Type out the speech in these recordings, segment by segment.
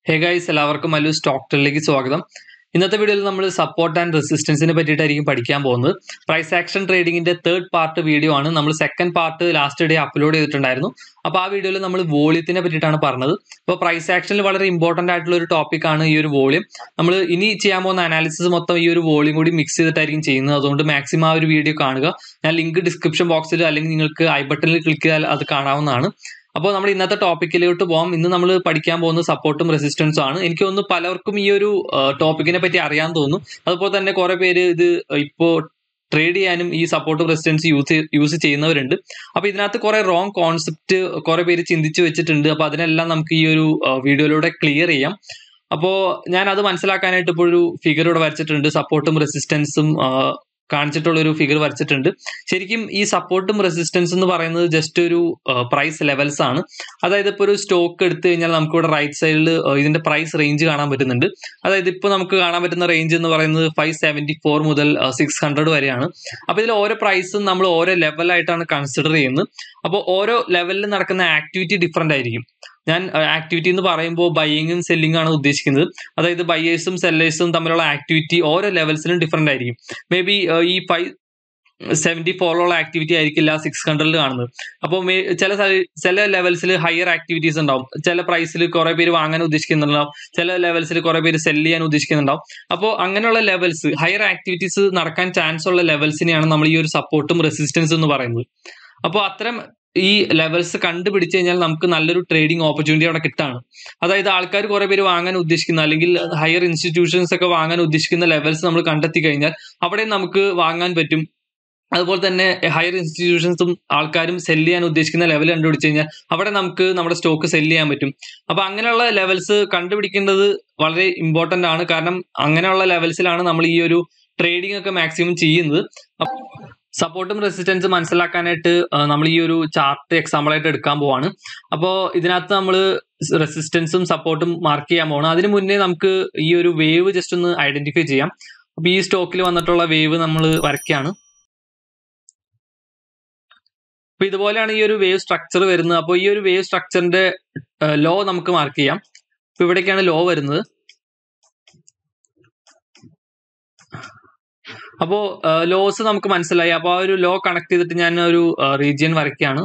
hey guys എല്ലാവർക്കും Mallu stock ടെലിലേക്ക് സ്വാഗതം ഇന്നത്തെ വീഡിയോയിൽ നമ്മൾ സപ്പോർട്ട് ആൻഡ് റെസിസ്റ്റൻസിനെ പറ്റിയിട്ടായിരിക്കും പഠിക്കാൻ പോകുന്നത് പ്രൈസ് ആക്ഷൻ ട്രേഡിംഗിന്റെ തേർഡ് പാർട്ട് വീഡിയോ ആണ് നമ്മൾ second part last day upload ചെയ്തിട്ടുണ്ടായിരുന്നു അപ്പോൾ ആ വീഡിയോയിൽ നമ്മൾ വോളിയത്തിനെ പറ്റിയിട്ടാണ് പറഞ്ഞത് അപ്പോൾ പ്രൈസ് ആക്ഷനിൽ വളരെ ഇമ്പോർട്ടന്റ് ആയിട്ടുള്ള ഒരു ടോപ്പിക്കാണ് ഈ ഒരു വോളിയം നമ്മൾ ഇനി ചെയ്യാൻ പോകുന്ന അനാലിസിസ് മൊത്തം ഈ ഒരു വോളിയം കൂടി മിക്സ് ചെയ്തിട്ടായിരിക്കും ചെയ്യുന്നത് അതുകൊണ്ട് മാക്സിമം ആ ഒരു വീഡിയോ കാണുക ഞാൻ ലിങ്ക് ഡിസ്ക്രിപ്ഷൻ ബോക്സിൽ അല്ലെങ്കിൽ നിങ്ങൾക്ക് ഐ ബട്ടണിൽ ക്ലിക്ക് ചെയ്താൽ അത് കാണാവുന്നതാണ് അപ്പോൾ നമ്മൾ ഇന്നത്തെ ടോപ്പിക്കിലോട്ട് പോകാം ഇന്ന് നമ്മൾ പഠിക്കാൻ പോകുന്നത് സപ്പോർട്ടും റെസിസ്റ്റൻസും ആണ് എനിക്ക് തോന്നുന്നു പലർക്കും ഈ ഒരു ടോപ്പിക്കിനെ പറ്റി അറിയാൻ തോന്നുന്നു അതുപോലെ തന്നെ കുറെ പേര് ഇത് ഇപ്പോൾ ട്രേഡ് ചെയ്യാനും ഈ സപ്പോർട്ടും റെസിസ്റ്റൻസ് യൂസ് യൂസ് ചെയ്യുന്നവരുണ്ട് അപ്പോൾ ഇതിനകത്ത് കുറെ റോങ് കോൺസെപ്റ്റ് കുറെ പേര് ചിന്തിച്ചു വെച്ചിട്ടുണ്ട് അപ്പോൾ അതിനെല്ലാം നമുക്ക് ഈ ഒരു വീഡിയോയിലൂടെ ക്ലിയർ ചെയ്യാം അപ്പോൾ ഞാൻ അത് മനസ്സിലാക്കാനായിട്ട് ഇപ്പോൾ ഒരു ഫിഗർ ഇവിടെ വരച്ചിട്ടുണ്ട് സപ്പോർട്ടും റെസിസ്റ്റൻസും കാണിച്ചിട്ടുള്ള ഒരു ഫിഗർ വരച്ചിട്ടുണ്ട് ശരിക്കും ഈ സപ്പോർട്ടും റെസിസ്റ്റൻസ് എന്ന് പറയുന്നത് ജസ്റ്റ് ഒരു പ്രൈസ് ലെവൽസ് ആണ് അതായത് ഇപ്പോൾ ഒരു സ്റ്റോക്ക് എടുത്തു കഴിഞ്ഞാൽ നമുക്ക് ഇവിടെ റൈറ്റ് സൈഡിൽ ഇതിന്റെ പ്രൈസ് റേഞ്ച് കാണാൻ പറ്റുന്നുണ്ട് അതായത് ഇപ്പോൾ നമുക്ക് കാണാൻ പറ്റുന്ന റേഞ്ച് എന്ന് പറയുന്നത് ഫൈവ് സെവൻറ്റി ഫോർ മുതൽ സിക്സ് ഹൺഡ്രഡ് വരെയാണ് അപ്പോൾ ഇതിൽ ഓരോ പ്രൈസും നമ്മൾ ഓരോ ലെവലായിട്ടാണ് കൺസിഡർ ചെയ്യുന്നത് അപ്പോൾ ഓരോ ലെവലിൽ നടക്കുന്ന ആക്ടിവിറ്റി ഡിഫറെൻ്റ് ആയിരിക്കും ഞാൻ ആക്ടിവിറ്റി എന്ന് പറയുമ്പോൾ ബൈയിങ്ങും സെല്ലിംഗ് ആണ് ഉദ്ദേശിക്കുന്നത് അതായത് ബയേഴ്സും സെല്ലേഴ്സും തമ്മിലുള്ള ആക്ടിവിറ്റി ഓരോ ലെവൽസിലും ഡിഫറെൻ്റ് ആയിരിക്കും മേ ബി ഈ ഫൈവ് സെവൻറ്റി ഫോറിലുള്ള ആക്ടിവിറ്റി ആയിരിക്കില്ല സിക്സ് ഹൺഡ്രഡിൽ കാണുന്നത് അപ്പോൾ ചില ചില ലെവൽസിൽ ഹയർ ആക്ടിവിറ്റീസ് ഉണ്ടാവും ചില പ്രൈസിൽ കുറെ പേര് വാങ്ങാൻ ഉദ്ദേശിക്കുന്നുണ്ടാവും ചില ലെവൽസിൽ കുറെ പേര് സെല് ചെയ്യാൻ ഉദ്ദേശിക്കുന്നുണ്ടാവും അപ്പോൾ അങ്ങനെയുള്ള ലെവൽസ് ഹയർ ആക്ടിവിറ്റീസ് നടക്കാൻ ചാൻസ് ഉള്ള ലെവൽസിനെയാണ് നമ്മൾ ഈ ഒരു സപ്പോർട്ടും റെസിസ്റ്റൻസ് എന്ന് പറയുന്നത് അപ്പോൾ അത്തരം ഈ ലെവൽസ് കണ്ടുപിടിച്ച് കഴിഞ്ഞാൽ നമുക്ക് നല്ലൊരു ട്രേഡിംഗ് ഓപ്പർച്യൂണിറ്റി അവിടെ കിട്ടാണ് അതായത് ആൾക്കാർ കുറെ പേര് വാങ്ങാൻ ഉദ്ദേശിക്കുന്ന അല്ലെങ്കിൽ ഹയർ ഇൻസ്റ്റിറ്റ്യൂഷൻസ് ഒക്കെ വാങ്ങാൻ ഉദ്ദേശിക്കുന്ന ലെവൽസ് നമ്മൾ കണ്ടെത്തി കഴിഞ്ഞാൽ അവിടെ നമുക്ക് വാങ്ങാൻ പറ്റും അതുപോലെ തന്നെ ഹയർ ഇൻസ്റ്റിറ്റ്യൂഷൻസും ആൾക്കാരും സെല് ചെയ്യാൻ ഉദ്ദേശിക്കുന്ന ലെവൽ കണ്ടുപിടിച്ച് കഴിഞ്ഞാൽ അവിടെ നമുക്ക് നമ്മുടെ സ്റ്റോക്ക് സെല് ചെയ്യാൻ പറ്റും അപ്പൊ അങ്ങനെയുള്ള ലെവൽസ് കണ്ടുപിടിക്കേണ്ടത് വളരെ ഇമ്പോർട്ടന്റ് ആണ് കാരണം അങ്ങനെയുള്ള ലെവൽസിലാണ് നമ്മൾ ഈ ഒരു ട്രേഡിംഗ് ഒക്കെ മാക്സിമം ചെയ്യുന്നത് സപ്പോർട്ടും റെസിസ്റ്റൻസും മനസ്സിലാക്കാനായിട്ട് നമ്മൾ ഈ ഒരു ചാർട്ട് എക്സാമ്പിൾ ആയിട്ട് എടുക്കാൻ പോവാണ് അപ്പോൾ ഇതിനകത്ത് നമ്മൾ റെസിസ്റ്റൻസും സപ്പോർട്ടും മാർക്ക് ചെയ്യാൻ പോകണം അതിന് മുന്നേ നമുക്ക് ഈ ഒരു വേവ് ജസ്റ്റ് ഒന്ന് ഐഡന്റിഫൈ ചെയ്യാം അപ്പൊ ഈ സ്റ്റോക്കിൽ വന്നിട്ടുള്ള വേവ് നമ്മൾ വരയ്ക്കുകയാണ് അപ്പൊ ഇതുപോലെയാണ് ഈ ഒരു വേവ് സ്ട്രക്ചർ വരുന്നത് അപ്പോൾ ഈ ഒരു വേവ് സ്ട്രക്ചറിന്റെ ലോ നമുക്ക് മാർക്ക് ചെയ്യാം അപ്പൊ ഇവിടേക്കാണ് ലോ വരുന്നത് അപ്പോ ലോസ് നമുക്ക് മനസ്സിലായി അപ്പോൾ ആ ഒരു ലോ കണക്ട് ചെയ്തിട്ട് ഞാൻ ഒരു റീജിയൻ വരയ്ക്കുകയാണ്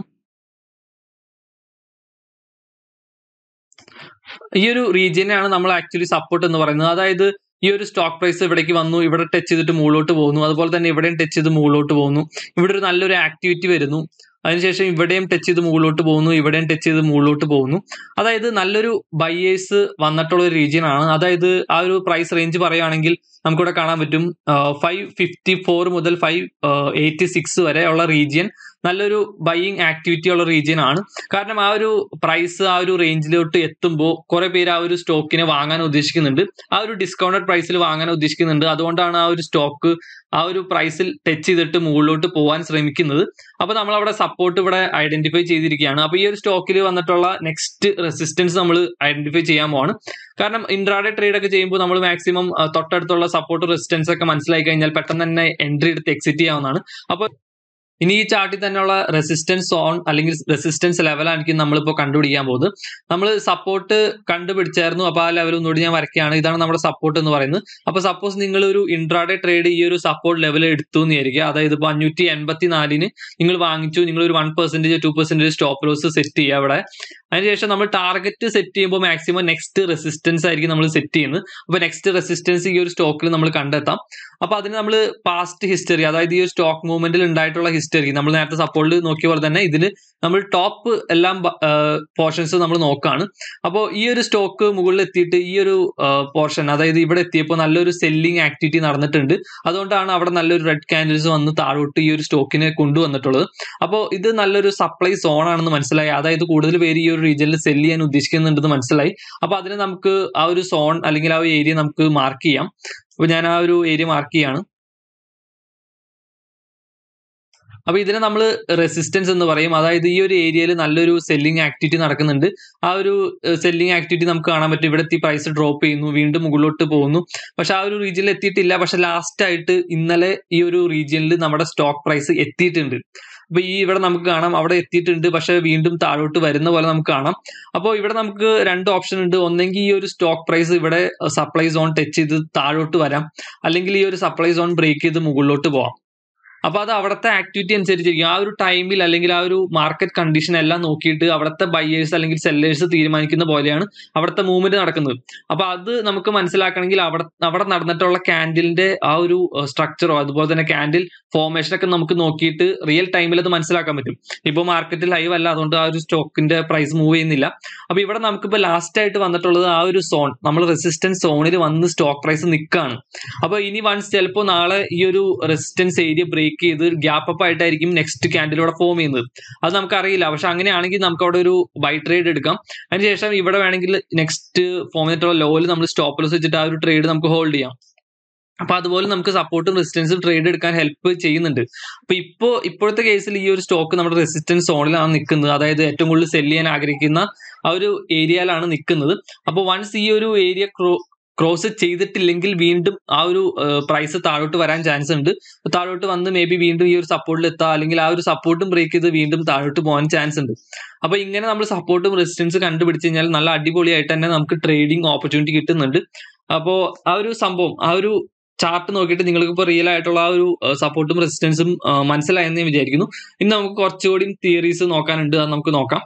ഈ ഒരു റീജിയനെയാണ് നമ്മൾ ആക്ച്വലി സപ്പോർട്ട് എന്ന് പറയുന്നത് അതായത് ഈ ഒരു സ്റ്റോക്ക് പ്രൈസ് ഇവിടേക്ക് വന്നു ഇവിടെ ടച്ച് ചെയ്തിട്ട് മുകളിലോട്ട് പോകുന്നു അതുപോലെ തന്നെ ഇവിടെയും ടച്ച് ചെയ്ത് മുകളിലോട്ട് പോകുന്നു ഇവിടെ ഒരു നല്ലൊരു ആക്ടിവിറ്റി വരുന്നു അതിനുശേഷം ഇവിടെയും ടച്ച് ചെയ്ത് മുകളിലോട്ട് പോകുന്നു ഇവിടെയും ടച്ച് ചെയ്ത് മുകളിലോട്ട് പോകുന്നു അതായത് നല്ലൊരു ബയേഴ്സ് വന്നിട്ടുള്ള ഒരു റീജിയൻ ആണ് അതായത് ആ ഒരു പ്രൈസ് റേഞ്ച് പറയുകയാണെങ്കിൽ നമുക്കിവിടെ കാണാൻ പറ്റും ഫൈവ് ഫിഫ്റ്റി ഫോർ മുതൽ ഫൈവ് എയ്റ്റി സിക്സ് വരെ ഉള്ള റീജിയൻ നല്ലൊരു ബൈയിങ് ആക്ടിവിറ്റി ഉള്ള റീജിയൻ ആണ് കാരണം ആ ഒരു പ്രൈസ് ആ ഒരു റേഞ്ചിലോട്ട് എത്തുമ്പോൾ കുറെ പേര് ആ ഒരു സ്റ്റോക്കിനെ വാങ്ങാൻ ഉദ്ദേശിക്കുന്നുണ്ട് ആ ഒരു ഡിസ്കൗണ്ടഡ് പ്രൈസിൽ വാങ്ങാൻ ഉദ്ദേശിക്കുന്നുണ്ട് അതുകൊണ്ടാണ് ആ ഒരു സ്റ്റോക്ക് ആ ഒരു പ്രൈസിൽ ടച്ച് ചെയ്തിട്ട് മുകളിലോട്ട് പോകാൻ ശ്രമിക്കുന്നത് അപ്പൊ നമ്മൾ അവിടെ സപ്പോർട്ട് ഇവിടെ ഐഡന്റിഫൈ ചെയ്തിരിക്കുകയാണ് അപ്പൊ ഈ ഒരു സ്റ്റോക്കിൽ വന്നിട്ടുള്ള നെക്സ്റ്റ് റെസിസ്റ്റൻസ് നമ്മൾ ഐഡന്റിഫൈ ചെയ്യാൻ പോവാണ് കാരണം ഇൻട്രാഡേ ട്രേഡ് ഒക്കെ ചെയ്യുമ്പോൾ നമ്മൾ മാക്സിമം തൊട്ടടുത്തുള്ള സപ്പോർട്ട് റെസിസ്റ്റൻസ് ഒക്കെ മനസ്സിലാക്കി കഴിഞ്ഞാൽ പെട്ടെന്ന് തന്നെ എൻട്രി എടുത്ത് എക്സിറ്റ് ചെയ്യാവുന്നതാണ് അപ്പോൾ ഇനി ഈ ചാർട്ടിൽ തന്നെയുള്ള റെസിസ്റ്റൻസ് സോൺ അല്ലെങ്കിൽ റെസിസ്റ്റൻസ് ലെവലായിരിക്കും നമ്മളിപ്പോൾ കണ്ടുപിടിക്കാൻ പോകുന്നത് നമ്മൾ സപ്പോർട്ട് കണ്ടുപിടിച്ചായിരുന്നു അപ്പോൾ ആ ലെവൽ ഒന്നുകൂടി ഞാൻ വരയ്ക്കുകയാണ് ഇതാണ് നമ്മുടെ സപ്പോർട്ട് എന്ന് പറയുന്നത് അപ്പോൾ സപ്പോസ് നിങ്ങൾ ഒരു ഇൻട്രാഡേ ട്രേഡ് ഈ ഒരു സപ്പോർട്ട് ലെവൽ എടുത്തു എന്ന് വിചാരിക്കുക അതായത് ഇപ്പോൾ അഞ്ഞൂറ്റി എൺപത്തി നാലിന് നിങ്ങൾ വാങ്ങിച്ചു നിങ്ങൾ ഒരു one percentage two percentage stop loss set ചെയ്യുക അവിടെ അതിനുശേഷം നമ്മൾ ടാർഗറ്റ് സെറ്റ് ചെയ്യുമ്പോൾ മാക്സിമം നെക്സ്റ്റ് റെസിസ്റ്റൻസ് ആയിരിക്കും നമ്മൾ സെറ്റ് ചെയ്യുന്നത് അപ്പോൾ നെക്സ്റ്റ് റെസിസ്റ്റൻസ് ഈ ഒരു സ്റ്റോക്കിൽ നമ്മൾ കണ്ടെത്താം അപ്പോൾ അതിന് നമ്മൾ പാസ്റ്റ് ഹിസ്റ്ററി അതായത് ഈ ഒരു സ്റ്റോക്ക് മൂവ്മെന്റിൽ ഉണ്ടായിട്ടുള്ള ഹിസ്റ്ററി നമ്മൾ നേരത്തെ സപ്പോർട്ടിൽ നോക്കിയ പോലെ തന്നെ ഇതിൽ നമ്മൾ ടോപ്പ് എല്ലാം പോർഷൻസ് നമ്മൾ നോക്കുകയാണ് അപ്പോൾ ഈ ഒരു സ്റ്റോക്ക് മുകളിൽ എത്തിയിട്ട് ഈ ഒരു പോർഷൻ അതായത് ഇവിടെ എത്തിയപ്പോൾ നല്ലൊരു സെല്ലിംഗ് ആക്ടിവിറ്റി നടന്നിട്ടുണ്ട് അതുകൊണ്ടാണ് അവിടെ നല്ലൊരു റെഡ് ക്യാൻഡിൽസ് വന്ന് താഴോട്ട് ഈ ഒരു സ്റ്റോക്കിനെ കൊണ്ടുവന്നിട്ടുള്ളത് അപ്പോൾ ഇത് നല്ലൊരു സപ്ലൈ സോൺ ആണെന്ന് മനസ്സിലായി അതായത് കൂടുതൽ പേര് ഈ ഒരു റീജിയനിൽ സെല് ചെയ്യാൻ ഉദ്ദേശിക്കുന്നുണ്ടെന്ന് മനസ്സിലായി അപ്പോൾ അതിന് നമുക്ക് ആ ഒരു സോൺ അല്ലെങ്കിൽ ആ ഒരു ഏരിയ നമുക്ക് മാർക്ക് ചെയ്യാം അപ്പോൾ ഞാൻ ആ ഒരു ഏരിയ മാർക്ക് ചെയ്യാണ് അപ്പൊ ഇതിനെ നമ്മൾ റെസിസ്റ്റൻസ് എന്ന് പറയും അതായത് ഈ ഒരു ഏരിയയിൽ നല്ലൊരു സെല്ലിംഗ് ആക്ടിവിറ്റി നടക്കുന്നുണ്ട് ആ ഒരു സെല്ലിംഗ് ആക്ടിവിറ്റി നമുക്ക് കാണാൻ പറ്റും ഇവിടെ എത്തി പ്രൈസ് ഡ്രോപ്പ് ചെയ്യുന്നു വീണ്ടും മുകളിലോട്ട് പോകുന്നു പക്ഷെ ആ ഒരു റീജിയനിൽ എത്തിയിട്ടില്ല പക്ഷെ ലാസ്റ്റ് ആയിട്ട് ഇന്നലെ ഈ ഒരു റീജിയനിൽ നമ്മുടെ സ്റ്റോക്ക് പ്രൈസ് എത്തിയിട്ടുണ്ട് അപ്പൊ ഈ ഇവിടെ നമുക്ക് കാണാം അവിടെ എത്തിയിട്ടുണ്ട് പക്ഷെ വീണ്ടും താഴോട്ട് വരുന്ന പോലെ നമുക്ക് കാണാം അപ്പോൾ ഇവിടെ നമുക്ക് രണ്ട് ഓപ്ഷൻ ഉണ്ട് ഒന്നെങ്കിൽ ഈ ഒരു സ്റ്റോക്ക് പ്രൈസ് ഇവിടെ സപ്ലൈ സോൺ ടച്ച് ചെയ്ത് താഴോട്ട് വരാം അല്ലെങ്കിൽ ഈ ഒരു സപ്ലൈ സോൺ ബ്രേക്ക് ചെയ്ത് മുകളിലോട്ട് പോവാം അപ്പൊ അത് അവിടുത്തെ ആക്ടിവിറ്റി അനുസരിച്ചിരിക്കും ആ ഒരു ടൈമിൽ അല്ലെങ്കിൽ ആ ഒരു മാർക്കറ്റ് കണ്ടീഷൻ എല്ലാം നോക്കിയിട്ട് അവിടുത്തെ ബയേഴ്സ് അല്ലെങ്കിൽ സെല്ലേഴ്സ് തീരുമാനിക്കുന്ന പോലെയാണ് അവിടുത്തെ മൂവ്മെന്റ് നടക്കുന്നത് അപ്പൊ അത് നമുക്ക് മനസ്സിലാക്കണമെങ്കിൽ അവിടെ അവിടെ നടന്നിട്ടുള്ള ക്യാൻഡിലിന്റെ ആ ഒരു സ്ട്രക്ചറോ അതുപോലെ തന്നെ ക്യാൻഡിൽ ഫോർമേഷൻ ഒക്കെ നമുക്ക് നോക്കിയിട്ട് റിയൽ ടൈമിൽ അത് മനസ്സിലാക്കാൻ പറ്റും ഇപ്പോൾ മാർക്കറ്റ് ലൈവ് അല്ല അതുകൊണ്ട് ആ ഒരു സ്റ്റോക്കിന്റെ പ്രൈസ് മൂവ് ചെയ്യുന്നില്ല അപ്പൊ ഇവിടെ നമുക്കിപ്പോൾ ലാസ്റ്റ് ആയിട്ട് വന്നിട്ടുള്ളത് ആ ഒരു സോൺ നമ്മൾ റെസിസ്റ്റൻസ് സോണിൽ വന്ന് സ്റ്റോക്ക് പ്രൈസ് നിൽക്കുകയാണ് അപ്പൊ ഇനി വൺസ് ചിലപ്പോൾ നാളെ ഈ ഒരു റെസിസ്റ്റൻസ് ഏരിയ ബ്രേക്ക് ചെയ്ത് ഗ്യാപ്പ് അപ്പ് ആയിട്ടായിരിക്കും നെക്സ്റ്റ് ക്യാൻഡിലൂടെ ഫോം ചെയ്യുന്നത് അത് നമുക്കറിയില്ല പക്ഷെ അങ്ങനെയാണെങ്കിൽ നമുക്ക് അവിടെ ഒരു ബൈ ട്രേഡ് എടുക്കാം അതിനുശേഷം ഇവിടെ വേണമെങ്കിൽ നെക്സ്റ്റ് ഫോം ചെയ്തിട്ടുള്ള ലോയിൽ നമ്മൾ സ്റ്റോപ്പ് ലോസ് വെച്ചിട്ട് ആ ഒരു ട്രേഡ് നമുക്ക് ഹോൾഡ് ചെയ്യാം അപ്പൊ അതുപോലെ നമുക്ക് സപ്പോർട്ടും റെസിസ്റ്റൻസും ട്രേഡ് എടുക്കാൻ ഹെൽപ്പ് ചെയ്യുന്നുണ്ട് അപ്പൊ ഇപ്പോ ഇപ്പോഴത്തെ കേസിൽ ഈ ഒരു സ്റ്റോക്ക് നമ്മുടെ റെസിസ്റ്റൻസ് സോണിലാണ് നിൽക്കുന്നത് അതായത് ഏറ്റവും കൂടുതൽ സെല് ചെയ്യാൻ ആഗ്രഹിക്കുന്ന ആ ഒരു ഏരിയയിലാണ് നിൽക്കുന്നത് അപ്പോൾ വൺസ് ഈ ഒരു ഏരിയ ക്രോസ് ചെയ്തിട്ടില്ലെങ്കിൽ വീണ്ടും ആ ഒരു പ്രൈസ് താഴോട്ട് വരാൻ ചാൻസ് ഉണ്ട് താഴോട്ട് വന്ന് മേ ബി വീണ്ടും ഈ ഒരു സപ്പോർട്ടിൽ എത്താം അല്ലെങ്കിൽ ആ ഒരു സപ്പോർട്ടും ബ്രേക്ക് ചെയ്ത് വീണ്ടും താഴോട്ട് പോകാൻ ചാൻസ് ഉണ്ട് അപ്പൊ ഇങ്ങനെ നമ്മൾ സപ്പോർട്ടും റെസിസ്റ്റൻസ് കണ്ടുപിടിച്ച് കഴിഞ്ഞാൽ നല്ല അടിപൊളിയായിട്ട് തന്നെ നമുക്ക് ട്രേഡിംഗ് ഓപ്പർച്യൂണിറ്റി കിട്ടുന്നുണ്ട് അപ്പോൾ ആ ഒരു സംഭവം ആ ഒരു ചാർട്ട് നോക്കിയിട്ട് നിങ്ങൾക്ക് ഇപ്പോൾ റിയൽ ആയിട്ടുള്ള ആ ഒരു സപ്പോർട്ടും റെസിസ്റ്റൻസും മനസ്സിലായെന്ന് ഞാൻ വിചാരിക്കുന്നു ഇനി നമുക്ക് കുറച്ചുകൂടി തിയറീസ് നോക്കാനുണ്ട് അത് നമുക്ക് നോക്കാം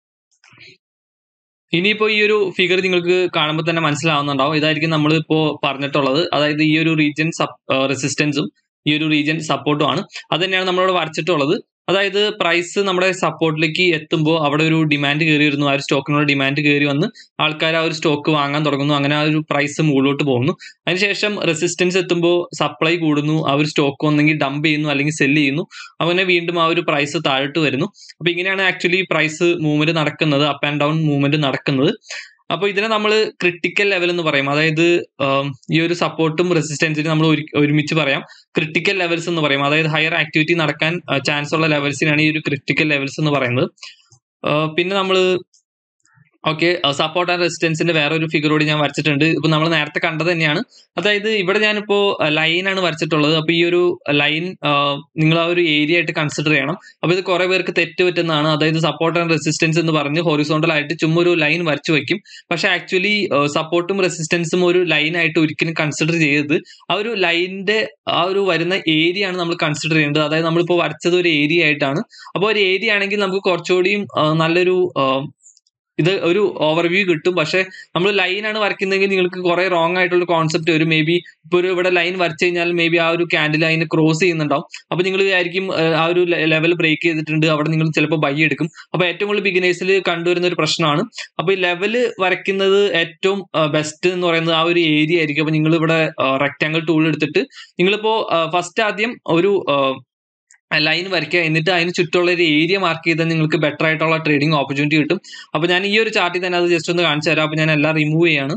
ഇനിയിപ്പോ ഈ ഒരു ഫിഗർ നിങ്ങൾക്ക് കാണുമ്പോൾ തന്നെ മനസ്സിലാവുന്നുണ്ടാവും ഇതായിരിക്കും നമ്മൾ ഇപ്പോ പറഞ്ഞിട്ടുള്ളത് അതായത് ഈ ഒരു റീജിയൻ റെസിസ്റ്റൻസും ഈ ഒരു റീജിയൻ സപ്പോർട്ടും ആണ് അത് തന്നെയാണ് നമ്മളോട് വരച്ചിട്ടുള്ളത് അതായത് പ്രൈസ് നമ്മുടെ സപ്പോർട്ടിലേക്ക് എത്തുമ്പോൾ അവിടെ ഒരു ഡിമാൻഡ് കയറി വരുന്നു ആ ഒരു സ്റ്റോക്കിനോട് ഡിമാൻഡ് കയറി വന്ന് ആൾക്കാർ ആ ഒരു സ്റ്റോക്ക് വാങ്ങാൻ തുടങ്ങുന്നു അങ്ങനെ ആ ഒരു പ്രൈസ് മുകളിലോട്ട് പോകുന്നു അതിനുശേഷം റെസിസ്റ്റൻസ് എത്തുമ്പോൾ സപ്ലൈ കൂടുന്നു ആ ഒരു സ്റ്റോക്ക് ഒന്നെങ്കിൽ ഡംപ് ചെയ്യുന്നു അല്ലെങ്കിൽ സെല് ചെയ്യുന്നു അങ്ങനെ വീണ്ടും ആ ഒരു പ്രൈസ് താഴോട്ട് വരുന്നു അപ്പൊ ഇങ്ങനെയാണ് ആക്ച്വലി പ്രൈസ് മൂവ്മെന്റ് നടക്കുന്നത് അപ്പ് ആൻഡ് ഡൗൺ മൂവ്മെന്റ് നടക്കുന്നത് അപ്പൊ ഇതിനെ നമ്മൾ ക്രിട്ടിക്കൽ ലെവൽ എന്ന് പറയും അതായത് ഈ ഒരു സപ്പോർട്ടും റെസിസ്റ്റൻസിനും നമ്മൾ ഒരുമിച്ച് പറയാം ക്രിട്ടിക്കൽ ലെവൽസ് എന്ന് പറയും അതായത് ഹയർ ആക്ടിവിറ്റി നടക്കാൻ ചാൻസ് ഉള്ള ലെവൽസിനാണ് ഈ ഒരു ക്രിട്ടിക്കൽ ലെവൽസ് എന്ന് പറയുന്നത് പിന്നെ നമ്മൾ ഓക്കെ സപ്പോർട്ട് ആൻഡ് റെസിസ്റ്റൻസിന്റെ വേറെ ഒരു ഫിഗർ കൂടി ഞാൻ വരച്ചിട്ടുണ്ട് ഇപ്പൊ നമ്മൾ നേരത്തെ കണ്ടത് തന്നെയാണ് അതായത് ഇവിടെ ഞാനിപ്പോ ലൈനാണ് വരച്ചിട്ടുള്ളത് അപ്പൊ ഈ ഒരു ലൈൻ നിങ്ങൾ ആ ഒരു ഏരിയ ആയിട്ട് കൺസിഡർ ചെയ്യണം അപ്പൊ ഇത് കുറെ പേർക്ക് തെറ്റ് പറ്റുന്നതാണ് അതായത് സപ്പോർട്ട് ആൻഡ് റെസിസ്റ്റൻസ് എന്ന് പറഞ്ഞ് ഹൊറിസോണ്ടൽ ആയിട്ട് ചുമ്മാ ഒരു ലൈൻ വരച്ചു വെക്കും പക്ഷെ ആക്ച്വലി സപ്പോർട്ടും റെസിസ്റ്റൻസും ഒരു ലൈൻ ആയിട്ട് ഒരിക്കലും കൺസിഡർ ചെയ്യരുത് ആ ഒരു ലൈനിന്റെ ആ ഒരു വരുന്ന ഏരിയ ആണ് നമ്മൾ കൺസിഡർ ചെയ്യേണ്ടത് അതായത് നമ്മളിപ്പോൾ വരച്ചത് ഒരു ഏരിയ ആയിട്ടാണ് അപ്പോൾ ഒരു ഏരിയ ആണെങ്കിൽ നമുക്ക് കുറച്ചുകൂടിയും നല്ലൊരു ഇത് ഒരു ഓവർവ്യൂ കിട്ടും പക്ഷെ നമ്മൾ ലൈനാണ് വരയ്ക്കുന്നതെങ്കിൽ നിങ്ങൾക്ക് കുറെ റോങ് ആയിട്ടുള്ള കോൺസെപ്റ്റ് വരും മേ ബി ഇപ്പോൾ ഒരു ഇവിടെ ലൈൻ വരച്ചു കഴിഞ്ഞാൽ മേ ബി ആ ഒരു ക്യാൻഡിൽ അതിന് ക്രോസ് ചെയ്യുന്നുണ്ടാവും അപ്പൊ നിങ്ങൾ വിചാരിക്കും ആ ഒരു ലെവൽ ബ്രേക്ക് ചെയ്തിട്ടുണ്ട് അവിടെ നിങ്ങൾ ചിലപ്പോൾ ബൈ എടുക്കും അപ്പൊ ഏറ്റവും കൂടുതൽ ബിഗിനേഴ്സിൽ കണ്ടുവരുന്ന ഒരു പ്രശ്നമാണ് അപ്പൊ ഈ ലെവല് വരയ്ക്കുന്നത് ഏറ്റവും ബെസ്റ്റ് എന്ന് പറയുന്നത് ആ ഒരു ഏരിയ ആയിരിക്കും അപ്പൊ നിങ്ങൾ ഇവിടെ റെക്ടാങ്കിൾ ടൂൾ എടുത്തിട്ട് നിങ്ങളിപ്പോ ഫസ്റ്റ് ആദ്യം ഒരു ലൈൻ വരയ്ക്കുക എന്നിട്ട് അതിന് ചുറ്റുമുള്ള ഒരു ഏരിയ മാർക്ക് ചെയ്താൽ നിങ്ങൾക്ക് ബെറ്റർ ആയിട്ടുള്ള ട്രേഡിംഗ് ഓപ്പർച്യൂണിറ്റി കിട്ടും അപ്പൊ ഞാൻ ഈ ഒരു ചാർട്ടിൽ തന്നെ അത് ജസ്റ്റ് ഒന്ന് കാണിച്ചു തരാം അപ്പൊ ഞാൻ എല്ലാം റിമൂവ് ചെയ്യാണ്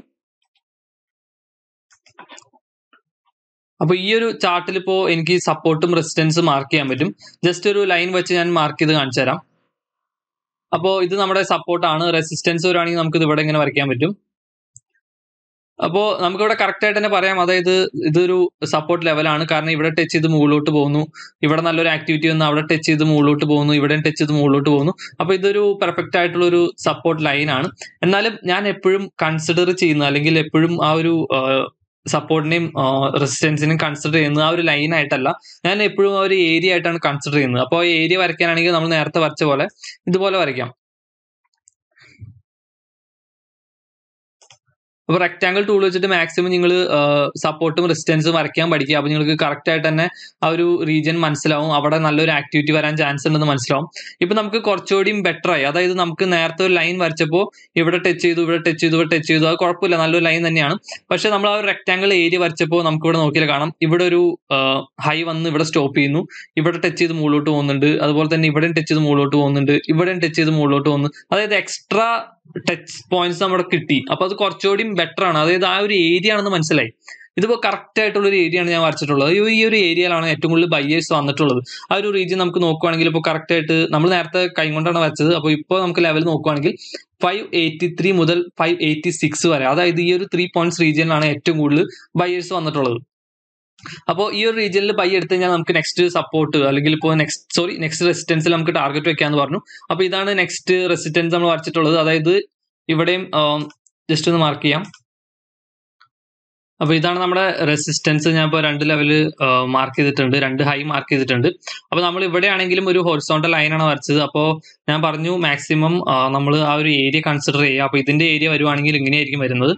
അപ്പൊ ഈ ഒരു ചാർട്ടിൽ ഇപ്പോ എനിക്ക് സപ്പോർട്ടും റെസിസ്റ്റൻസും മാർക്ക് ചെയ്യാൻ പറ്റും ജസ്റ്റ് ഒരു ലൈൻ വെച്ച് ഞാൻ മാർക്ക് ചെയ്ത് കാണിച്ചു തരാം അപ്പോൾ ഇത് നമ്മുടെ സപ്പോർട്ടാണ് റെസിസ്റ്റൻസ് വരുവാണെങ്കിൽ നമുക്ക് ഇത് ഇവിടെ ഇങ്ങനെ വരയ്ക്കാൻ പറ്റും അപ്പോൾ നമുക്കിവിടെ കറക്റ്റ് ആയിട്ട് തന്നെ പറയാം അതായത് ഇതൊരു സപ്പോർട്ട് ലെവലാണ് കാരണം ഇവിടെ ടച്ച് ചെയ്ത് മുകളിലോട്ട് പോകുന്നു ഇവിടെ നല്ലൊരു ആക്ടിവിറ്റി വന്ന് അവിടെ ടച്ച് ചെയ്ത് മുകളിലോട്ട് പോകുന്നു ഇവിടെ ടച്ച് ചെയ്ത് മുകളിലോട്ട് പോകുന്നു അപ്പോൾ ഇതൊരു പെർഫെക്റ്റ് ആയിട്ടുള്ള ഒരു സപ്പോർട്ട് ലൈനാണ് എന്നാലും ഞാൻ എപ്പോഴും കൺസിഡർ ചെയ്യുന്ന അല്ലെങ്കിൽ എപ്പോഴും ആ ഒരു സപ്പോർട്ടിനെയും റെസിസ്റ്റൻസിനെയും കൺസിഡർ ചെയ്യുന്നത് ആ ഒരു ലൈൻ ആയിട്ടല്ല ഞാൻ എപ്പോഴും ആ ഒരു ഏരിയ ആയിട്ടാണ് കൺസിഡർ ചെയ്യുന്നത് അപ്പോൾ ഏരിയ വരയ്ക്കാനാണെങ്കിൽ നമ്മൾ നേരത്തെ വരച്ച പോലെ ഇതുപോലെ വരയ്ക്കാം അപ്പോൾ റെക്ടാങ്കിൾ ടൂൾ വെച്ചിട്ട് മാക്സിമം നിങ്ങൾ സപ്പോർട്ടും റെസിസ്റ്റൻസും വരയ്ക്കാൻ പഠിക്കുക അപ്പോൾ നിങ്ങൾക്ക് കറക്റ്റ് ആയിട്ട് തന്നെ ആ ഒരു റീജിയൻ മനസ്സിലാവും അവിടെ നല്ലൊരു ആക്ടിവിറ്റി വരാൻ ചാൻസ് ഉണ്ടെന്ന് മനസ്സിലാവും ഇപ്പൊ നമുക്ക് കുറച്ചുകൂടിയും ബെറ്റർ ആയി അതായത് നമുക്ക് നേരത്തെ ഒരു ലൈൻ വരച്ചപ്പോൾ ഇവിടെ ടച്ച് ചെയ്തു ഇവിടെ ടച്ച് ചെയ്തു ഇവിടെ ടച്ച് ചെയ്തു അത് കുഴപ്പമില്ല നല്ലൊരു ലൈൻ തന്നെയാണ് പക്ഷെ നമ്മൾ ആ ഒരു റെക്ടാങ്കിൾ ഏരിയ വരച്ചപ്പോൾ നമുക്ക് ഇവിടെ നോക്കിയാൽ കാണാം ഇവിടെ ഒരു ഹൈ വന്ന് ഇവിടെ സ്റ്റോപ്പ് ചെയ്യുന്നു ഇവിടെ ടച്ച് ചെയ്ത് മുകളിലോട്ട് പോകുന്നുണ്ട് അതുപോലെ തന്നെ ഇവിടെയും ടച്ച് ചെയ്ത് മുകളിലോട്ട് പോകുന്നുണ്ട് ഇവിടെയും ടച്ച് ചെയ്ത് മുകളിലോട്ട് പോകുന്നു അതായത് എക്സ്ട്രാ ടച്ച് പോയിന്റ്സ് നമ്മുടെ കിട്ടി അപ്പൊ അത് കുറച്ചുകൂടി ബെറ്റർ ആണ് അതായത് ആ ഒരു ഏരിയ ആണെന്ന് മനസ്സിലായി ഇതിപ്പോ കറക്റ്റ് ആയിട്ടുള്ള ഒരു ഏരിയ ആണ് ഞാൻ വരച്ചിട്ടുള്ളത് ഈ ഒരു ഏരിയയിലാണ് ഏറ്റവും കൂടുതൽ ബയ്യേഴ്സ് വന്നിട്ടുള്ളത് ആ ഒരു റീജിയൻ നമുക്ക് നോക്കുവാണെങ്കിൽ ഇപ്പോൾ കറക്റ്റ് ആയിട്ട് നമ്മൾ നേരത്തെ കൈകൊണ്ടാണ് വരച്ചത് അപ്പോൾ ഇപ്പോൾ നമുക്ക് ലെവൽ നോക്കുവാണെങ്കിൽ ഫൈവ് എയ്റ്റി ത്രീ മുതൽ ഫൈവ് എയ്റ്റി സിക്സ് വരെ അതായത് ഈ ഒരു ത്രീ പോയിന്റ്സ് റീജിയനിലാണ് ഏറ്റവും കൂടുതൽ ബയേഴ്സ് വന്നിട്ടുള്ളത് അപ്പോൾ ഈ ഒരു റീജിയനിൽ ബൈ എടുത്തു കഴിഞ്ഞാൽ നമുക്ക് നെക്സ്റ്റ് സപ്പോർട്ട് അല്ലെങ്കിൽ ഇപ്പോൾ നെക്സ്റ്റ് സോറി നെക്സ്റ്റ് റെസിസ്റ്റൻസിൽ നമുക്ക് ടാർഗറ്റ് വെക്കാന്ന് പറഞ്ഞു അപ്പോൾ ഇതാണ് നെക്സ്റ്റ് റെസിസ്റ്റൻസ് നമ്മൾ വരച്ചിട്ടുള്ളത് അതായത് ഇവിടെയും ജസ്റ്റ് ഒന്ന് മാർക്ക് ചെയ്യാം അപ്പോൾ ഇതാണ് നമ്മുടെ റെസിസ്റ്റൻസ് ഞാൻ ഇപ്പോൾ രണ്ട് ലെവൽ മാർക്ക് ചെയ്തിട്ടുണ്ട് രണ്ട് ഹൈ മാർക്ക് ചെയ്തിട്ടുണ്ട് അപ്പോൾ നമ്മൾ ഇവിടെ ആണെങ്കിലും ഒരു ഹൊറിസോണ്ടൽ ലൈനാണ് വരച്ചത് അപ്പോൾ ഞാൻ പറഞ്ഞു മാക്സിമം നമ്മൾ ആ ഒരു ഏരിയ കൺസിഡർ ചെയ്യുക അപ്പോൾ ഇതിന്റെ ഏരിയ വരുവാണെങ്കിൽ ഇങ്ങനെയായിരിക്കും വരുന്നത്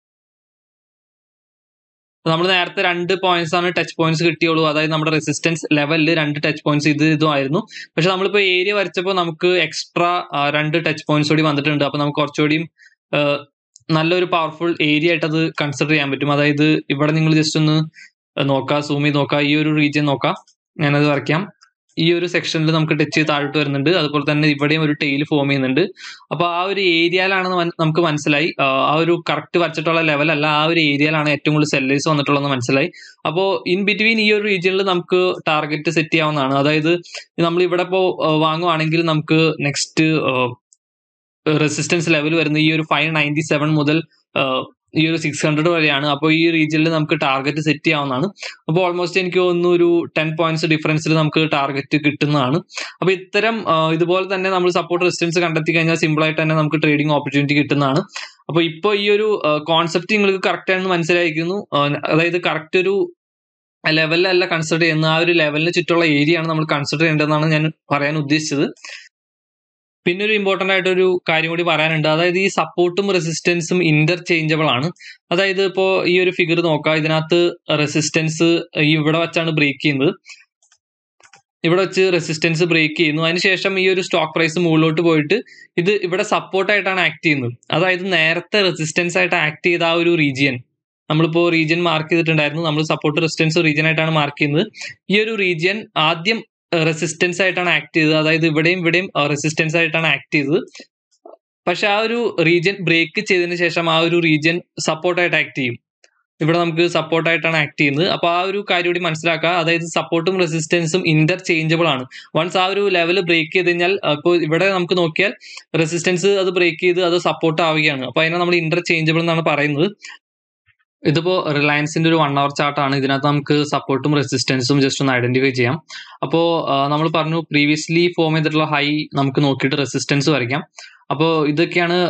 നമ്മൾ നേരത്തെ രണ്ട് പോയിന്റ്സ് ആണ് ടച്ച് പോയിന്റ്സ് കിട്ടിയുള്ളൂ അതായത് നമ്മുടെ റെസിസ്റ്റൻസ് ലെവലിൽ രണ്ട് ടച്ച് പോയിന്റ്സ് ഇത് ഇതുമായിരുന്നു പക്ഷെ നമ്മളിപ്പോൾ ഏരിയ വരച്ചപ്പോൾ നമുക്ക് എക്സ്ട്രാ രണ്ട് ടച്ച് പോയിന്റ്സ് കൂടി വന്നിട്ടുണ്ട് അപ്പോൾ നമുക്ക് കുറച്ചുകൂടിയും നല്ലൊരു പവർഫുൾ ഏരിയ ആയിട്ട് അത് കൺസിഡർ ചെയ്യാൻ പറ്റും അതായത് ഇവിടെ നിങ്ങൾ ജസ്റ്റ് ഒന്ന് നോക്കുക സൂം ചെയ്ത് നോക്കുക ഈ ഒരു റീജിയൻ നോക്കാം ഞാനത് വരയ്ക്കാം ഈ ഒരു സെക്ഷനിൽ നമുക്ക് ടച്ച് ചെയ്ത് താഴോട്ട് വരുന്നുണ്ട് അതുപോലെ തന്നെ ഇവിടെയും ഒരു ടെയിൽ ഫോം ചെയ്യുന്നുണ്ട് അപ്പൊ ആ ഒരു ഏരിയയിലാണെന്ന് നമുക്ക് മനസ്സിലായി ആ ഒരു കറക്റ്റ് വരച്ചിട്ടുള്ള ലെവൽ അല്ല ആ ഒരു ഏരിയയിലാണ് ഏറ്റവും കൂടുതൽ സെല്ലേഴ്സ് വന്നിട്ടുള്ളതെന്ന് മനസ്സിലായി അപ്പോൾ ഇൻ ബിറ്റ്വീൻ ഈ ഒരു റീജിയനിൽ നമുക്ക് ടാർഗറ്റ് സെറ്റ് ചെയ്യാവുന്നതാണ് അതായത് നമ്മൾ ഇവിടെ ഇപ്പോൾ വാങ്ങുവാണെങ്കിൽ നമുക്ക് നെക്സ്റ്റ് റെസിസ്റ്റൻസ് ലെവൽ വരുന്ന ഈ ഒരു ഫൈവ് നയൻറ്റി സെവൻ മുതൽ ഈ ഒരു സിക്സ് ഹൺഡ്രഡ് വരെയാണ് അപ്പോൾ ഈ റീജിയനിൽ നമുക്ക് ടാർഗറ്റ് സെറ്റ് ചെയ്യാവുന്നതാണ് അപ്പോൾ ഓൾമോസ്റ്റ് എനിക്ക് തോന്നുന്നു ഒരു ടെൻ പോയിന്റ്സ് ഡിഫറൻസിൽ നമുക്ക് ടാർഗറ്റ് കിട്ടുന്നതാണ് അപ്പോൾ ഇത്തരം ഇതുപോലെ തന്നെ നമ്മൾ സപ്പോർട്ട് റെസിസ്റ്റൻസ് കണ്ടെത്തി കഴിഞ്ഞാൽ സിമ്പിൾ ആയിട്ട് തന്നെ നമുക്ക് ട്രേഡിംഗ് ഓപ്പർച്യൂണിറ്റി കിട്ടുന്നതാണ് അപ്പോൾ ഇപ്പോൾ ഈ ഒരു കോൺസെപ്റ്റ് നിങ്ങൾക്ക് കറക്റ്റ് ആണെന്ന് മനസ്സിലായിരിക്കുന്നു അതായത് കറക്റ്റ് ഒരു ലെവലിലല്ല കൺസിഡർ ചെയ്യുന്ന ആ ഒരു ലെവലിന് ചുറ്റുള്ള ഏരിയ ആണ് നമ്മൾ കൺസിഡർ ചെയ്യേണ്ടതെന്നാണ് ഞാൻ പറയാൻ ഉദ്ദേശിച്ചത് പിന്നെ ഒരു ഇമ്പോർട്ടന്റ് ആയിട്ട് ഒരു കാര്യം കൂടി പറയാനുണ്ട് അതായത് ഈ സപ്പോർട്ടും റെസിസ്റ്റൻസും ഇന്റർചേഞ്ചബിൾ ആണ് അതായത് ഇപ്പോൾ ഈ ഒരു ഫിഗർ നോക്കാം ഇതിനകത്ത് റെസിസ്റ്റൻസ് ഇവിടെ വെച്ചാണ് ബ്രേക്ക് ചെയ്യുന്നത് ഇവിടെ വെച്ച് റെസിസ്റ്റൻസ് ബ്രേക്ക് ചെയ്യുന്നു അതിനുശേഷം ഈ ഒരു സ്റ്റോക്ക് പ്രൈസ് മുകളിലോട്ട് പോയിട്ട് ഇത് ഇവിടെ സപ്പോർട്ടായിട്ടാണ് ആക്ട് ചെയ്യുന്നത് അതായത് നേരത്തെ റെസിസ്റ്റൻസ് ആയിട്ട് ആക്ട് ചെയ്ത ആ ഒരു റീജിയൻ നമ്മളിപ്പോൾ റീജിയൻ മാർക്ക് ചെയ്തിട്ടുണ്ടായിരുന്നു നമ്മൾ സപ്പോർട്ട് റെസിസ്റ്റൻസ് റീജിയൻ ആയിട്ടാണ് മാർക്ക് ചെയ്യുന്നത് ഈ ഒരു റീജിയൻ ആദ്യം റെസിസ്റ്റൻസ് ആയിട്ടാണ് ആക്ട് ചെയ്തത് അതായത് ഇവിടെയും ഇവിടെയും റെസിസ്റ്റൻസ് ആയിട്ടാണ് ആക്ട് ചെയ്തത് പക്ഷെ ആ ഒരു റീജിയൻ ബ്രേക്ക് ചെയ്തതിന് ശേഷം ആ ഒരു റീജിയൻ സപ്പോർട്ടായിട്ട് ആക്ട് ചെയ്യും ഇവിടെ നമുക്ക് സപ്പോർട്ടായിട്ടാണ് ആക്ട് ചെയ്യുന്നത് അപ്പോൾ ആ ഒരു കാര്യം കൂടി മനസ്സിലാക്കുക അതായത് സപ്പോർട്ടും റെസിസ്റ്റൻസും ഇന്റർചേഞ്ചബിൾ ആണ് വൺസ് ആ ഒരു ലെവൽ ബ്രേക്ക് ചെയ്ത് കഴിഞ്ഞാൽ ഇപ്പോൾ ഇവിടെ നമുക്ക് നോക്കിയാൽ റെസിസ്റ്റൻസ് അത് ബ്രേക്ക് ചെയ്ത് അത് സപ്പോർട്ട് ആവുകയാണ് അപ്പോൾ അതിനെ നമ്മൾ ഇന്റർചേഞ്ചബിൾ എന്നാണ് പറയുന്നത് ഇതിപ്പോ റിലയൻസിന്റെ ഒരു വൺ അവർ ചാർട്ടാണ് ഇതിനകത്ത് നമുക്ക് സപ്പോർട്ടും റെസിസ്റ്റൻസും ജസ്റ്റ് ഒന്ന് ഐഡന്റിഫൈ ചെയ്യാം അപ്പോൾ നമ്മൾ പറഞ്ഞു പ്രീവിയസ്ലി ഫോം ചെയ്തിട്ടുള്ള ഹൈ നമുക്ക് നോക്കിയിട്ട് റെസിസ്റ്റൻസ് വരയ്ക്കാം അപ്പോൾ ഇതൊക്കെയാണ്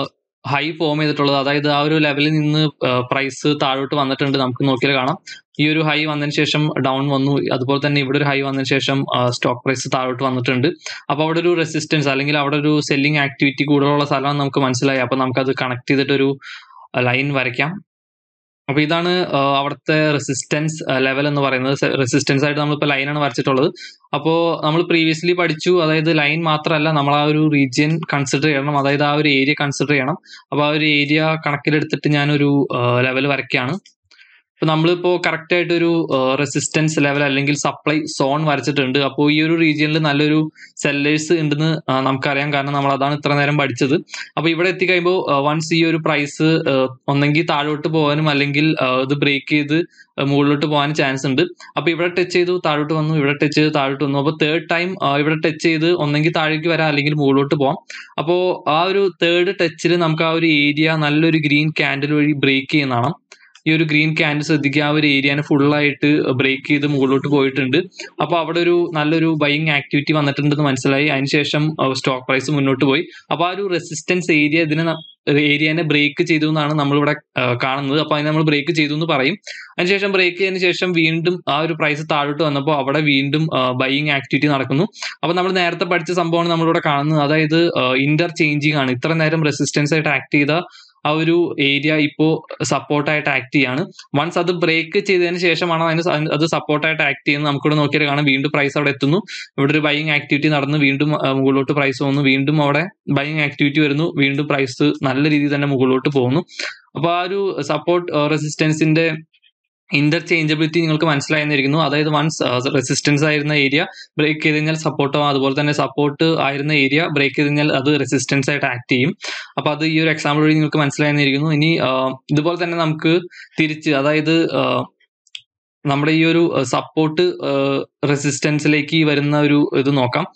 ഹൈ ഫോം ചെയ്തിട്ടുള്ളത് അതായത് ആ ഒരു ലെവലിൽ നിന്ന് പ്രൈസ് താഴോട്ട് വന്നിട്ടുണ്ട് നമുക്ക് നോക്കിയാൽ കാണാം ഈ ഒരു ഹൈ വന്നതിന് ശേഷം ഡൗൺ വന്നു അതുപോലെ തന്നെ ഇവിടെ ഒരു ഹൈ വന്നതിന് ശേഷം സ്റ്റോക്ക് പ്രൈസ് താഴോട്ട് വന്നിട്ടുണ്ട് അപ്പോൾ അവിടെ ഒരു റെസിസ്റ്റൻസ് അല്ലെങ്കിൽ അവിടെ ഒരു സെല്ലിംഗ് ആക്ടിവിറ്റി കൂടുതലുള്ള സ്ഥലമാണ് നമുക്ക് മനസ്സിലായി അപ്പോൾ നമുക്കത് കണക്ട് ചെയ്തിട്ടൊരു ലൈൻ വരയ്ക്കാം അപ്പൊ ഇതാണ് അവിടുത്തെ റെസിസ്റ്റൻസ് ലെവൽ എന്ന് പറയുന്നത് റെസിസ്റ്റൻസ് ആയിട്ട് നമ്മളിപ്പോൾ ലൈനാണ് വരച്ചിട്ടുള്ളത് അപ്പോൾ നമ്മൾ പ്രീവിയസ്ലി പഠിച്ചു അതായത് ലൈൻ മാത്രമല്ല നമ്മൾ ആ ഒരു റീജിയൻ കൺസിഡർ ചെയ്യണം അതായത് ആ ഒരു ഏരിയ കൺസിഡർ ചെയ്യണം അപ്പോൾ ആ ഒരു ഏരിയ കണക്കിലെടുത്തിട്ട് ഞാനൊരു ലെവൽ വരയ്ക്കുകയാണ് ഇപ്പൊ നമ്മളിപ്പോ കറക്റ്റ് ആയിട്ട് ഒരു റെസിസ്റ്റൻസ് ലെവൽ അല്ലെങ്കിൽ സപ്ലൈ സോൺ വരച്ചിട്ടുണ്ട് അപ്പോൾ ഈ ഒരു റീജിയനിൽ നല്ലൊരു സെല്ലേഴ്സ് ഉണ്ടെന്ന് നമുക്കറിയാം കാരണം നമ്മൾ അതാണ് ഇത്ര നേരം പഠിച്ചത് അപ്പൊ ഇവിടെ എത്തിക്കഴിയുമ്പോൾ വൺസ് ഈ ഒരു പ്രൈസ് ഒന്നെങ്കിൽ താഴോട്ട് പോകാനും അല്ലെങ്കിൽ ഇത് ബ്രേക്ക് ചെയ്ത് മുകളിലോട്ട് പോകാൻ ചാൻസ് ഉണ്ട് അപ്പൊ ഇവിടെ ടച്ച് ചെയ്തു താഴോട്ട് വന്നു ഇവിടെ ടച്ച് ചെയ്ത് താഴോട്ട് വന്നു അപ്പോൾ തേർഡ് ടൈം ഇവിടെ ടച്ച് ചെയ്ത് ഒന്നെങ്കിൽ താഴേക്ക് വരാം അല്ലെങ്കിൽ മുകളിലോട്ട് പോകാം അപ്പോൾ ആ ഒരു തേർഡ് ടച്ചിൽ നമുക്ക് ആ ഒരു ഏരിയ നല്ലൊരു ഗ്രീൻ ക്യാൻഡിൽ വഴി ബ്രേക്ക് ചെയ്യുന്നതാണ് ഈ ഒരു ഗ്രീൻ ക്യാൻഡിൽ ശ്രദ്ധിക്കുക ആ ഒരു ഏരിയനെ ഫുള്ളായിട്ട് ബ്രേക്ക് ചെയ്ത് മുകളിലോട്ട് പോയിട്ടുണ്ട് അപ്പോൾ അവിടെ ഒരു നല്ലൊരു ബൈയിങ് ആക്ടിവിറ്റി വന്നിട്ടുണ്ടെന്ന് മനസ്സിലായി അതിനുശേഷം സ്റ്റോക്ക് പ്രൈസ് മുന്നോട്ട് പോയി അപ്പോൾ ആ ഒരു റെസിസ്റ്റൻസ് ഏരിയ ഇതിനെ ഏരിയനെ ബ്രേക്ക് ചെയ്തു എന്നാണ് നമ്മളിവിടെ കാണുന്നത് അപ്പോൾ അതിനെ നമ്മൾ ബ്രേക്ക് ചെയ്തു എന്ന് പറയും അതിനുശേഷം ബ്രേക്ക് ചെയ്തതിനു ശേഷം വീണ്ടും ആ ഒരു പ്രൈസ് താഴോട്ട് വന്നപ്പോൾ അവിടെ വീണ്ടും ബൈയിങ് ആക്ടിവിറ്റി നടക്കുന്നു അപ്പോൾ നമ്മൾ നേരത്തെ പഠിച്ച സംഭവമാണ് നമ്മളിവിടെ കാണുന്നത് അതായത് ഇന്റർ ചേഞ്ചിങ് ആണ് ഇത്ര നേരം റെസിസ്റ്റൻസ് ആയിട്ട് ആക്ട് ചെയ്ത ആ ഒരു ഏരിയ ഇപ്പോൾ സപ്പോർട്ടായിട്ട് ആക്ട് ചെയ്യാണ് വൺസ് അത് ബ്രേക്ക് ചെയ്തതിന് ശേഷമാണ് അതിന് അത് സപ്പോർട്ടായിട്ട് ആക്ട് ചെയ്യുന്നത് നമുക്കിവിടെ നോക്കിയാൽ കാണാം വീണ്ടും പ്രൈസ് അവിടെ എത്തുന്നു ഇവിടെ ഒരു ബൈയിങ് ആക്ടിവിറ്റി നടന്നു വീണ്ടും മുകളിലോട്ട് പ്രൈസ് വന്നു വീണ്ടും അവിടെ ബൈയിങ് ആക്ടിവിറ്റി വരുന്നു വീണ്ടും പ്രൈസ് നല്ല രീതിയിൽ തന്നെ മുകളിലോട്ട് പോകുന്നു അപ്പോൾ ആ ഒരു സപ്പോർട്ട് റെസിസ്റ്റൻസിന്റെ ഇന്റർചേഞ്ചബിലിറ്റി നിങ്ങൾക്ക് മനസ്സിലായിരിക്കുന്നു അതായത് വൺസ് റെസിസ്റ്റൻസ് ആയിരുന്ന ഏരിയ ബ്രേക്ക് ചെയ്ത് കഴിഞ്ഞാൽ സപ്പോർട്ട് ആവും അതുപോലെ തന്നെ സപ്പോർട്ട് ആയിരുന്ന ഏരിയ ബ്രേക്ക് ചെയ്ത് കഴിഞ്ഞാൽ അത് റെസിസ്റ്റൻസ് ആയിട്ട് ആക്ട് ചെയ്യും അപ്പൊ അത് ഈ ഒരു എക്സാമ്പിൾ വഴി നിങ്ങൾക്ക് മനസ്സിലായിരിക്കുന്നു ഇനി ഇതുപോലെ തന്നെ നമുക്ക് തിരിച്ച് അതായത് നമ്മുടെ ഈ ഒരു സപ്പോർട്ട് റെസിസ്റ്റൻസിലേക്ക് വരുന്ന ഒരു ഇത് നോക്കാം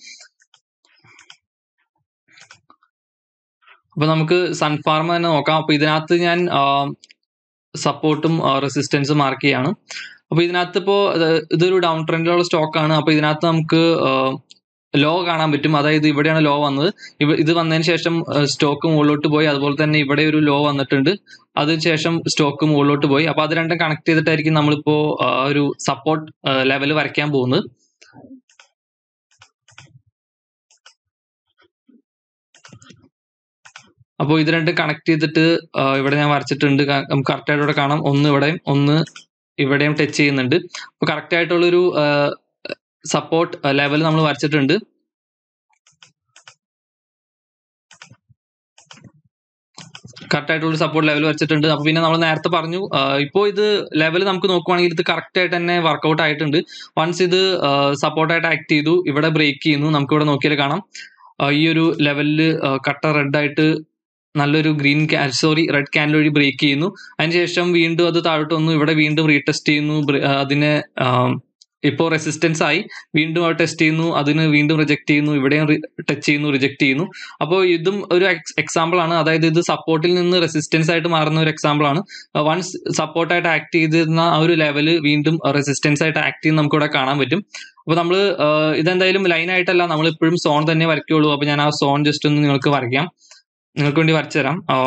അപ്പൊ നമുക്ക് സൺഫാർമ തന്നെ നോക്കാം അപ്പൊ ഇതിനകത്ത് ഞാൻ സപ്പോർട്ടും റെസിസ്റ്റൻസും മാർക്ക് ചെയ്യാണ് അപ്പോൾ ഇതിനകത്ത് ഇപ്പോൾ ഇതൊരു ഡൗൺ ട്രെൻഡിലുള്ള സ്റ്റോക്കാണ് അപ്പോൾ ഇതിനകത്ത് നമുക്ക് ലോ കാണാൻ പറ്റും അതായത് ഇവിടെയാണ് ലോ വന്നത് ഇവ ഇത് വന്നതിന് ശേഷം സ്റ്റോക്ക് മുകളിലോട്ട് പോയി അതുപോലെ തന്നെ ഇവിടെ ഒരു ലോ വന്നിട്ടുണ്ട് അതിനുശേഷം സ്റ്റോക്ക് മുകളിലോട്ട് പോയി അപ്പോൾ അത് രണ്ടും കണക്ട് ചെയ്തിട്ടായിരിക്കും നമ്മളിപ്പോൾ ആ, ഒരു സപ്പോർട്ട് ലെവൽ വരയ്ക്കാൻ പോകുന്നത് അപ്പോൾ ഇത് രണ്ടും കണക്ട് ചെയ്തിട്ട് ആ, ഇവിടെ ഞാൻ വരച്ചിട്ടുണ്ട് ക- നമുക്ക് കറക്റ്റ് ആയിട്ട് ഇവിടെ കാണാം ഒന്ന് ഇവിടെയും ഒന്ന് ഇവിടെയും ടച്ച് ചെയ്യുന്നുണ്ട് അപ്പോൾ കറക്റ്റ് ആയിട്ടുള്ളൊരു സപ്പോർട്ട് ലെവൽ നമ്മൾ വരച്ചിട്ടുണ്ട് കറക്റ്റ് ആയിട്ടുള്ള സപ്പോർട്ട് ലെവൽ വെച്ചിട്ടുണ്ട് അപ്പൊ പിന്നെ നമ്മൾ നേരത്തെ പറഞ്ഞു ഇപ്പോൾ ഇത് ലെവൽ നമുക്ക് നോക്കുവാണെങ്കിൽ ഇത് കറക്റ്റ് ആയിട്ട് തന്നെ വർക്കൗട്ട് ആയിട്ടുണ്ട് വൺസ് ഇത് സപ്പോർട്ടായിട്ട് ആക്ട് ചെയ്തു ഇവിടെ ബ്രേക്ക് ചെയ്യുന്നു നമുക്ക് ഇവിടെ നോക്കിയാൽ കാണാം ആ, ഈ ഒരു ലെവലിൽ കട്ട റെഡ് ആയിട്ട് നല്ലൊരു ഗ്രീൻ സോറി റെഡ് ക്യാൻഡിൽ വഴി ബ്രേക്ക് ചെയ്യുന്നു അതിനുശേഷം വീണ്ടും അത് താഴോട്ട് വന്നു ഇവിടെ വീണ്ടും റീടെസ്റ്റ് ചെയ്യുന്നു ബ്ര- ആ, അതിനെ ഇപ്പോൾ റെസിസ്റ്റൻസ് ആയി വീണ്ടും അത് ടെസ്റ്റ് ചെയ്യുന്നു അതിന് വീണ്ടും റിജക്ട് ചെയ്യുന്നു ഇവിടെയും ടച്ച് ചെയ്യുന്നു റിജക്ട് ചെയ്യുന്നു അപ്പോൾ ഇതും ഒരു എക്സാമ്പിൾ ആണ് അതായത് ഇത് സപ്പോർട്ടിൽ നിന്ന് റെസിസ്റ്റൻസ് ആയിട്ട് മാറുന്ന ഒരു എക്സാമ്പിൾ ആണ് വൺസ് സപ്പോർട്ടായിട്ട് ആക്ട് ചെയ്തിരുന്ന ആ ഒരു ലെവല് വീണ്ടും റെസിസ്റ്റൻസ് ആയിട്ട് ആക്ട് ചെയ്യുന്ന നമുക്ക് ഇവിടെ കാണാൻ പറ്റും അപ്പോൾ നമ്മൾ ഇതെന്തായാലും ലൈൻ ആയിട്ടല്ല നമ്മൾ ഇപ്പോഴും സോൺ തന്നെ വരയ്ക്കുള്ളൂ അപ്പോൾ ഞാൻ ആ സോൺ ജസ്റ്റ് ഒന്ന് നിങ്ങൾക്ക് വരയ്ക്കാം നിങ്ങൾക്ക് വേണ്ടി വരച്ചു തരാം ആ,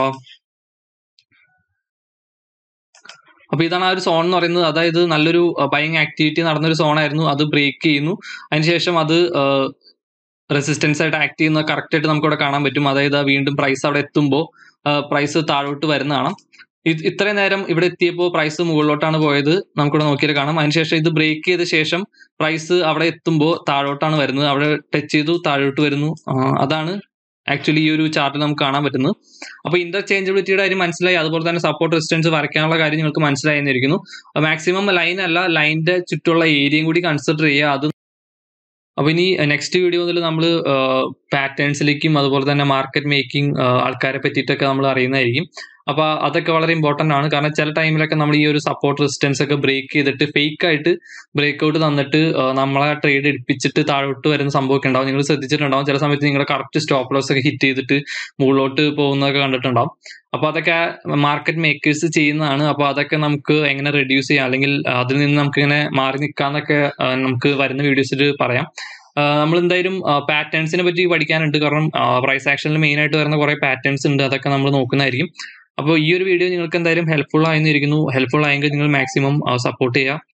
അപ്പൊ ഇതാണ് ആ ഒരു സോൺ എന്ന് പറയുന്നത് അതായത് നല്ലൊരു ബൈങ് ആക്ടിവിറ്റി നടന്നൊരു സോൺ ആയിരുന്നു അത് ബ്രേക്ക് ചെയ്യുന്നു അതിനുശേഷം അത് റെസിസ്റ്റൻസ് ആയിട്ട് ആക്ട് ചെയ്യുന്ന കറക്റ്റ് ആയിട്ട് നമുക്ക് ഇവിടെ കാണാൻ പറ്റും അതായത് ആ വീണ്ടും പ്രൈസ് അവിടെ എത്തുമ്പോൾ പ്രൈസ് താഴോട്ട് വരുന്നതാണ് ഇത് ഇത്രയും നേരം ഇവിടെ എത്തിയപ്പോൾ പ്രൈസ് മുകളിലോട്ടാണ് പോയത് നമുക്കിവിടെ നോക്കിയാൽ കാണാം അതിനുശേഷം ഇത് ബ്രേക്ക് ചെയ്ത ശേഷം പ്രൈസ് അവിടെ എത്തുമ്പോൾ താഴോട്ടാണ് വരുന്നത് അവിടെ ടച്ച് ചെയ്തു താഴോട്ട് വരുന്നു ആ, അതാണ് ആക്ച്വലി ഈ ഒരു ചാർട്ടിൽ നമുക്ക് കാണാൻ പറ്റുന്നത് അപ്പൊ ഇന്റർചേഞ്ചബിലിറ്റിയുടെ കാര്യം മനസ്സിലായി അതുപോലെ തന്നെ സപ്പോർട്ട് റെസിസ്റ്റൻസ് വരയ്ക്കാനുള്ള കാര്യം നിങ്ങൾക്ക് മനസ്സിലായി എന്നിരിക്കുന്നു മാക്സിമം ലൈൻ അല്ല ലൈനിന്റെ ചുറ്റുള്ള ഏരിയയും കൂടി കൺസിഡർ ചെയ്യുക അത് അപ്പൊ ഇനി നെക്സ്റ്റ് വീഡിയോ മുതൽ നമ്മൾ പാറ്റേൺസിലേക്കും അതുപോലെ തന്നെ മാർക്കറ്റ് മേക്കിംഗ് ആൾക്കാരെ പറ്റിയിട്ടൊക്കെ നമ്മൾ അറിയുന്നതായിരിക്കും അപ്പൊ അതൊക്കെ വളരെ ഇമ്പോർട്ടന്റ് ആണ് കാരണം ചില ടൈമിലൊക്കെ നമ്മൾ ഈ ഒരു സപ്പോർട്ട് റെസിസ്റ്റൻസ് ഒക്കെ ബ്രേക്ക് ചെയ്തിട്ട് ഫേക്ക് ആയിട്ട് ബ്രേക്ക് ഔട്ട് തന്നിട്ട് ആ, നമ്മളെ ട്രേഡ് എടുപ്പിച്ചിട്ട് താഴോട്ട് വരുന്ന സംഭവമൊക്കെ ഉണ്ടാവും നിങ്ങൾ ശ്രദ്ധിച്ചിട്ടുണ്ടാവും ചില സമയത്ത് നിങ്ങളുടെ കറക്റ്റ് സ്റ്റോപ്പ് ലോസ് ഒക്കെ ഹിറ്റ് ചെയ്തിട്ട് മുകളിലോട്ട് പോകുന്നതൊക്കെ കണ്ടിട്ടുണ്ടാവും അപ്പൊ അതൊക്കെ മാർക്കറ്റ് മേക്കേഴ്സ് ചെയ്യുന്നതാണ് അപ്പൊ അതൊക്കെ നമുക്ക് എങ്ങനെ റെഡ്യൂസ് ചെയ്യാം അല്ലെങ്കിൽ അതിൽ നിന്ന് നമുക്ക് ഇങ്ങനെ മാറി നിൽക്കാന്നൊക്കെ ആ, നമുക്ക് വരുന്ന വീഡിയോസിൽ പറയാം നമ്മൾ എന്തായാലും പാറ്റേൺസിനെ പറ്റി പഠിക്കാനുണ്ട് കാരണം പ്രൈസ് ആക്ഷനിൽ മെയിൻ ആയിട്ട് വരുന്ന കുറെ പാറ്റേൺസ് ഉണ്ട് അതൊക്കെ നമ്മൾ നോക്കുന്നതായിരിക്കും അപ്പോൾ ഈ ഒരു വീഡിയോ നിങ്ങൾക്ക് എന്തായാലും ഹെൽപ്ഫുൾ ആയിരിക്കുന്നു ഹെൽപ്ഫുൾ ആയെങ്കിൽ നിങ്ങൾ മാക്സിമം സപ്പോർട്ട് ചെയ്യുക